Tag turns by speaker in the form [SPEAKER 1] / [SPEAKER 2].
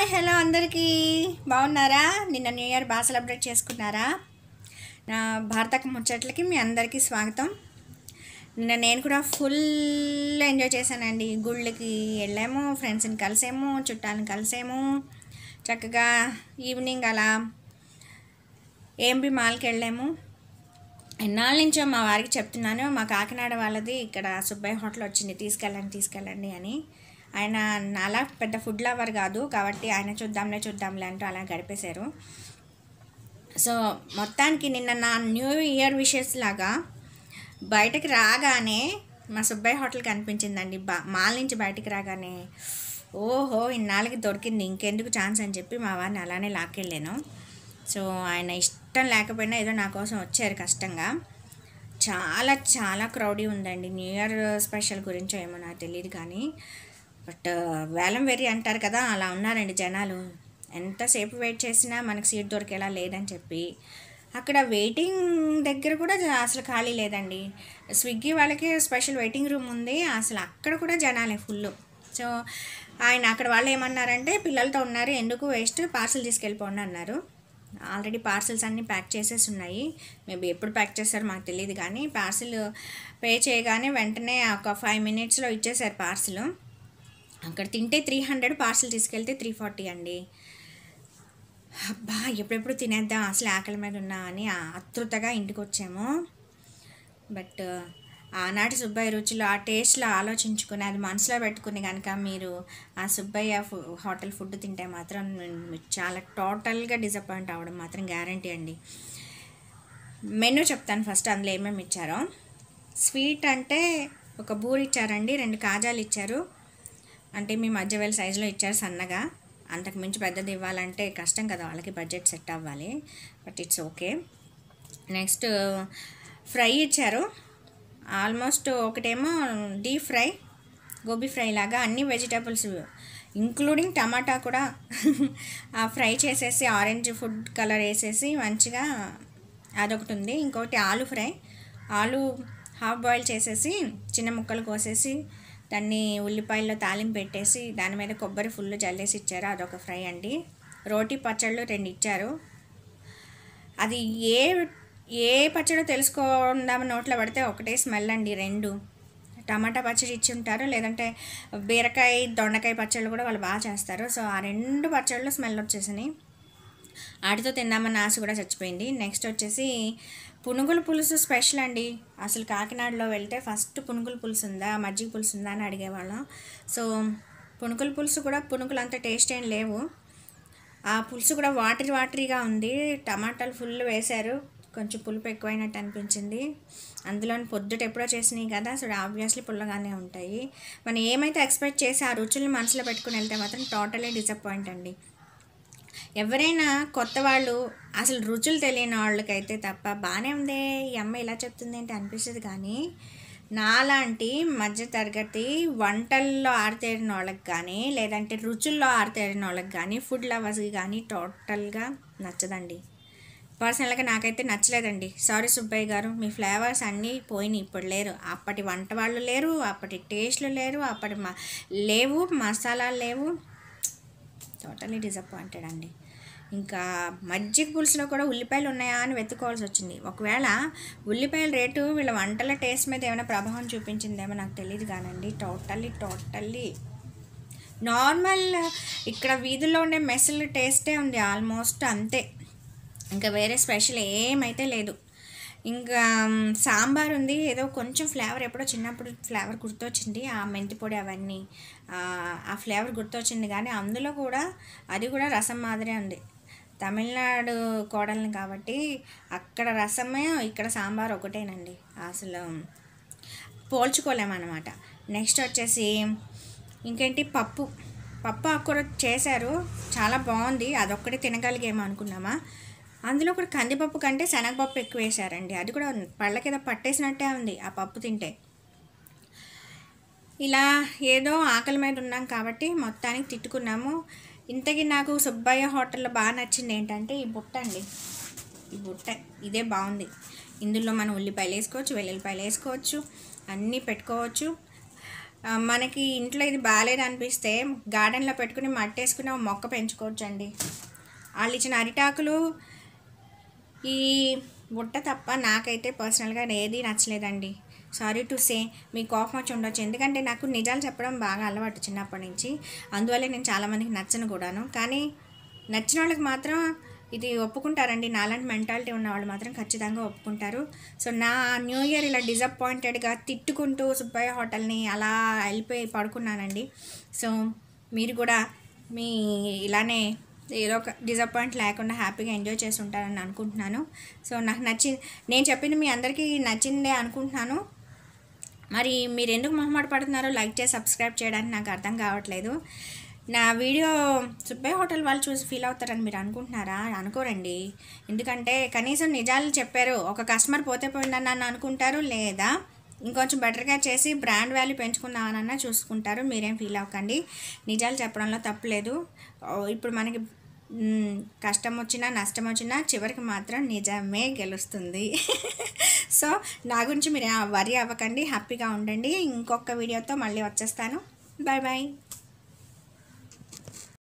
[SPEAKER 1] hello అందరికీ బాగున్నారా నిన్న న్యూ ఇయర్ బాగా సెలబ్రేట్ చేసుకున్నారా నా భారతక ముచ్చట్లకి మీ అందరికీ స్వాగతం నిన్న నేను కూడా ఫుల్ ఎంజాయ్ చేశానండి గుళ్ళకి వెళ్ళాము ఫ్రెండ్స్ని కలిసాము చుట్టాలని కలిసాము చక్కగా ఈవినింగ్ అలా ఏంబి మాల్కి వెళ్ళాము ఎన్నాళ్ళ నుంచో మా వారికి చెప్తున్నాను మా కాకినాడ వాళ్ళది ఇక్కడ సుబ్బయ్య హోటల్ వచ్చింది తీసుకెళ్ళండి తీసుకెళ్ళండి అని ఆయన అలా పెద్ద ఫుడ్ లవర్ కాదు కాబట్టి ఆయన చూద్దాంలే చూద్దాంలే అంటూ అలా గడిపేశారు సో మొత్తానికి నిన్న నా న్యూ ఇయర్ విషెస్ లాగా బయటకు రాగానే మా సుబ్బయ్య హోటల్ కనిపించిందండి బా మాల్ నుంచి బయటికి రాగానే ఓహో ఇన్నాళ్ళకి దొరికింది ఇంకెందుకు ఛాన్స్ అని చెప్పి మా వారిని అలానే లాక్కెళ్ళాను సో ఆయన ఇష్టం లేకపోయినా ఏదో నా కోసం వచ్చారు కష్టంగా చాలా చాలా క్రౌడీ ఉందండి న్యూ ఇయర్ స్పెషల్ గురించో ఏమో నాకు తెలియదు కానీ బట్ వేలం వెర్రి అంటారు కదా అలా ఉన్నారండి జనాలు ఎంతసేపు వెయిట్ చేసినా మనకు సీట్ దొరికేలా లేదని చెప్పి అక్కడ వెయిటింగ్ దగ్గర కూడా జ- అసలు ఖాళీ లేదండి స్విగ్గీ వాళ్ళకి స్పెషల్ వెయిటింగ్ రూమ్ ఉంది అసలు అక్కడ కూడా జనాలే ఫుల్ సో ఆయన అక్కడ వాళ్ళు ఏమన్నారంటే పిల్లలతో ఉన్నారు ఎందుకు వేస్ట్ పార్సల్ తీసుకెళ్ళిపోండి అన్నారు ఆల్రెడీ పార్సల్స్ అన్నీ ప్యాక్ చేసేసి ఉన్నాయి మేబీ ఎప్పుడు ప్యాక్ చేస్తారో మాకు తెలియదు కానీ పార్సిల్ పే చేయగానే వెంటనే ఒక ఫైవ్ మినిట్స్లో ఇచ్చేసారు పార్సిల్ అక్కడ తింటే త్రీ హండ్రెడ్ పార్సిల్ తీసుకెళ్తే త్రీ ఫార్టీ అండి అబ్బా ఎప్పుడెప్పుడు తినేద్దాం అసలు ఆకలి మీద ఉన్నా అని ఆతృతగా ఇంటికి వచ్చాము బట్ ఆనాటి సుబ్బయ్య రుచిలో ఆ టేస్ట్లో ఆలోచించుకుని అది మనసులో పెట్టుకుని కనుక మీరు ఆ సుబ్బయ్య ఫు- హోటల్ ఫుడ్ తింటే మాత్రం మీరు చాలా టోటల్గా డిసప్పాయింట్ అవ్వడం మాత్రం గ్యారంటీ అండి మెనూ చెప్తాను ఫస్ట్ అందులో ఏమేమి ఇచ్చారో స్వీట్ అంటే ఒక బూరి ఇచ్చారండి రెండు కాజాలు ఇచ్చారు అంటే మీ మధ్య వేల సైజులో ఇచ్చారు సన్నగా అంతకు మించి పెద్దది ఇవ్వాలంటే కష్టం కదా వాళ్ళకి బడ్జెట్ సెట్ అవ్వాలి but it's okay next fry ఇచ్చారు ఆల్మోస్ట్ ఒకటేమో డీప్ ఫ్రై గోబీ ఫ్రై లాగా అన్ని వెజిటేబుల్స్ ఇంక్లూడింగ్ టమాటా కూడా ఆ ఫ్రై చేసేసి ఆరెంజ్ ఫుడ్ కలర్ వేసేసి మంచిగా అదొకటి ఉంది ఇంకొకటి ఆలు ఫ్రై ఆలు హాఫ్ బాయిల్ చేసేసి చిన్న ముక్కలు కోసేసి దాన్ని ఉల్లిపాయల్లో తాలింపు పెట్టేసి దాని మీద కొబ్బరి ఫుల్ జల్లేసి ఇచ్చారు అదొక ఫ్రై అండి రోటీ పచ్చళ్ళు రెండు ఇచ్చారు అది ఏ ఏ పచ్చడో తెలుసుకుందామని నోట్లో పడితే ఒకటే స్మెల్ అండి రెండు టమాటా పచ్చడి ఇచ్చి ఉంటారు లేదంటే బీరకాయ దొండకాయ పచ్చళ్ళు కూడా వాళ్ళు బాగా చేస్తారు సో ఆ రెండు పచ్చళ్ళు స్మెల్ వచ్చేసినాయి వాటితో తిందామన్న ఆశ కూడా చచ్చిపోయింది నెక్స్ట్ వచ్చేసి పునుగుల పులుసు స్పెషల్ అండి అసలు కాకినాడలో వెళ్తే ఫస్ట్ పునుగుల పులుసు ఉందా మజ్జిగ పులుసు ఉందా అని అడిగేవాళ్ళం సో పునుగుల పులుసు కూడా పునుగులు అంత టేస్ట్ ఏం లేవు ఆ పులుసు కూడా వాటరీ వాటరీగా ఉంది టమాటాలు ఫుల్ వేశారు కొంచెం పులుపు ఎక్కువైనట్టు అనిపించింది అందులో పొద్దుట ఎప్పుడో చేసినాయి కదా సో ఆబ్వియస్లీ పుల్లగానే ఉంటాయి మనం ఏమైతే ఎక్స్పెక్ట్ చేసి ఆ రుచుల్ని మనసులో పెట్టుకుని వెళ్తే మాత్రం టోటలీ డిసప్పాయింట్ అండి ఎవరైనా కొత్త వాళ్ళు అసలు రుచులు తెలియని వాళ్ళకైతే తప్ప బాగానే ఉందే ఈ అమ్మ ఇలా చెప్తుంది ఏంటి అనిపిస్తుంది కానీ నాలాంటి మధ్య తరగతి వంటల్లో ఆరితేరిన వాళ్ళకి కానీ లేదంటే రుచుల్లో ఆరితేరిన వాళ్ళకి కానీ ఫుడ్ లవర్స్కి కానీ టోటల్గా నచ్చదండి పర్సనల్గా నాకైతే నచ్చలేదండి సారీ సుబ్బయ్య గారు మీ ఫ్లేవర్స్ అన్నీ పోయినాయి ఇప్పుడు లేరు అప్పటి వంట వాళ్ళు లేరు అప్పటి టేస్ట్లు లేరు అప్పటి మ లేవు మసాలాలు లేవు టోటలీ డిసప్పాయింటెడ్ అండి ఇంకా మజ్జిగ పులుసులో కూడా ఉల్లిపాయలు ఉన్నాయా అని వెతుక్కోవాల్సి వచ్చింది ఒకవేళ ఉల్లిపాయల రేటు వీళ్ళ వంటల టేస్ట్ మీద ఏమైనా ప్రభావం చూపించిందేమో నాకు తెలియదు కానండి టోటల్లీ టోటల్లీ నార్మల్ ఇక్కడ వీధుల్లో ఉండే మెస్సుల టేస్టే ఉంది ఆల్మోస్ట్ అంతే ఇంకా వేరే స్పెషల్ ఏమైతే లేదు ఇంకా మ్, సాంబార్ ఉంది ఏదో కొంచెం ఫ్లేవర్ ఎప్పుడో చిన్నప్పుడు ఫ్లేవర్ గుర్తొచ్చింది ఆ మెంతి పొడి అవన్నీ ఆ, ఆ ఫ్లేవర్ గుర్తొచ్చింది కానీ అందులో కూడా అది కూడా రసం మాదిరే ఉంది తమిళనాడు కోడల్ని కాబట్టి అక్కడ రసమే ఇక్కడ సాంబార్ ఒకటేనండి అసలు పోల్చుకోలేమన్నమాట నెక్స్ట్ వచ్చేసి ఇంకేంటి పప్పు పప్పు ఆకుకూర చేశారు చాలా బాగుంది అదొక్కటి తినగలిగేమో అనుకున్నామా అందులో కూడా కందిపప్పు కంటే శనగపప్పు ఎక్కువ వేశారండి అది కూడా పళ్ళకి ఏదో పట్టేసినట్టే ఉంది ఆ పప్పు తింటే ఇలా ఏదో ఆకలి మీద ఉన్నాం కాబట్టి మొత్తానికి తిట్టుకున్నాము ఇంతకీ నాకు సుబ్బయ్య హోటల్లో బాగా నచ్చింది ఏంటంటే ఈ బుట్ట అండి ఈ బుట్ట ఇదే బాగుంది ఇందులో మనం ఉల్లిపాయలు వేసుకోవచ్చు వెల్లుల్లిపాయలు వేసుకోవచ్చు అన్నీ పెట్టుకోవచ్చు ఆ, మనకి ఇంట్లో ఇది బాగాలేదు అనిపిస్తే గార్డెన్లో పెట్టుకుని మట్టేసుకుని ఒక మొక్క పెంచుకోవచ్చండి వాళ్ళు ఇచ్చిన అరిటాకులు ఈ బుట్ట తప్ప నాకైతే పర్సనల్గా ఏది నచ్చలేదండి సారీ టు సే మీ కోపం వచ్చి ఉండొచ్చు ఎందుకంటే నాకు నిజాలు చెప్పడం బాగా అలవాటు చిన్నప్పటి నుంచి అందువల్లే నేను చాలామందికి నచ్చను కూడాను కానీ నచ్చిన వాళ్ళకి మాత్రం ఇది ఒప్పుకుంటారండి నాలాంటి మెంటాలిటీ ఉన్న వాళ్ళు మాత్రం ఖచ్చితంగా ఒప్పుకుంటారు సో నా న్యూ ఇయర్ ఇలా డిసప్పాయింటెడ్గా తిట్టుకుంటూ సుబ్బయ్య హోటల్ని అలా వెళ్ళిపోయి పడుకున్నానండి సో మీరు కూడా మీ ఇలానే ఏదో ఒక డిసప్పాయింట్ లేకుండా హ్యాపీగా ఎంజాయ్ చేసి ఉంటారని అనుకుంటున్నాను సో నాకు నచ్చి నేను చెప్పింది మీ అందరికీ నచ్చిందే అనుకుంటున్నాను మరి మీరు ఎందుకు మొహమాట పడుతున్నారో లైక్ చేసి సబ్స్క్రైబ్ చేయడానికి నాకు అర్థం కావట్లేదు నా వీడియో సుబ్బయ్య హోటల్ వాళ్ళు చూసి ఫీల్ అవుతారని మీరు అనుకుంటున్నారా అనుకోరండి ఎందుకంటే కనీసం నిజాలు చెప్పారు ఒక కస్టమర్ పోతే పోయిందని నన్ను అనుకుంటారు లేదా ఇంకొంచెం బెటర్గా చేసి బ్రాండ్ వాల్యూ పెంచుకుందామనన్నా చూసుకుంటారు మీరేం ఫీల్ అవ్వకండి నిజాలు చెప్పడంలో తప్పులేదు ఓ, ఇప్పుడు మనకి మ్, కష్టం వచ్చినా నష్టం వచ్చినా చివరికి మాత్రం నిజమే గెలుస్తుంది సో నా గురించి మీరు వరి అవ్వకండి హ్యాపీగా ఉండండి ఇంకొక వీడియోతో మళ్ళీ వచ్చేస్తాను బాయ్ బాయ్